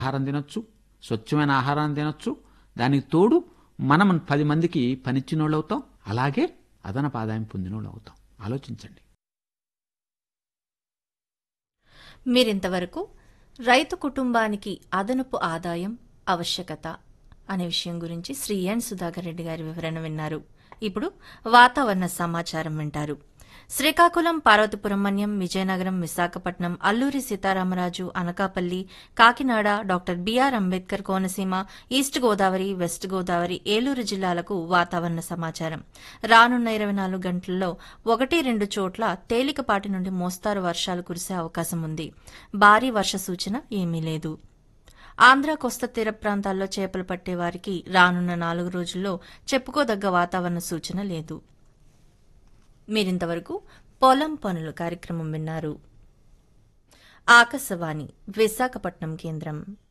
ఆహారం తినొచ్చు స్వచ్ఛమైన ఆహారాన్ని తినొచ్చు దానికి తోడు మనం పది మందికి పనిచ్చినోళ్ళు అవుతాం అలాగే అదనపు ఆదాయం పొందినోళ్ళు అవుతాం ఆలోచించండి మీరింతవరకు రైతు కుటుంబానికి అదనపు ఆదాయం ఆవశ్యకత అనే విషయం గురించి శ్రీ ఎన్ సుధాకర్ రెడ్డి గారి వివరణ విన్నారు ఇప్పుడు వాతావరణ సమాచారం వింటారు Srikakulam Parvathipuram Manyam Vizianagaram Visakhapatnam Alluri Sitaramaraju Anakapalli Kakinada doctor B R Ambedkar Konaseema East Godavari West Godavari Eluru జిల్లాలకు వాతావరణ సమాచారం రానున్న ఇరవై నాలుగు గంటల్లో ఒకటి రెండు చోట్ల తేలికపాటి నుండి మోస్తారు వర్షాలు కురిసే అవకాశం ఉంది భారీ వర్ష సూచన ఏమీ లేదు ఆంధ్ర కోస్తా తీర ప్రాంతాల్లో చేపలు పట్టే వారికి రానున్న నాలుగు రోజుల్లో చెప్పుకోదగ్గ వాతావరణ సూచన లేదు మీరింతవరకు పొలం పనులు కార్యక్రమం విన్నారు ఆకాశవాణి విశాఖపట్నం కేంద్రం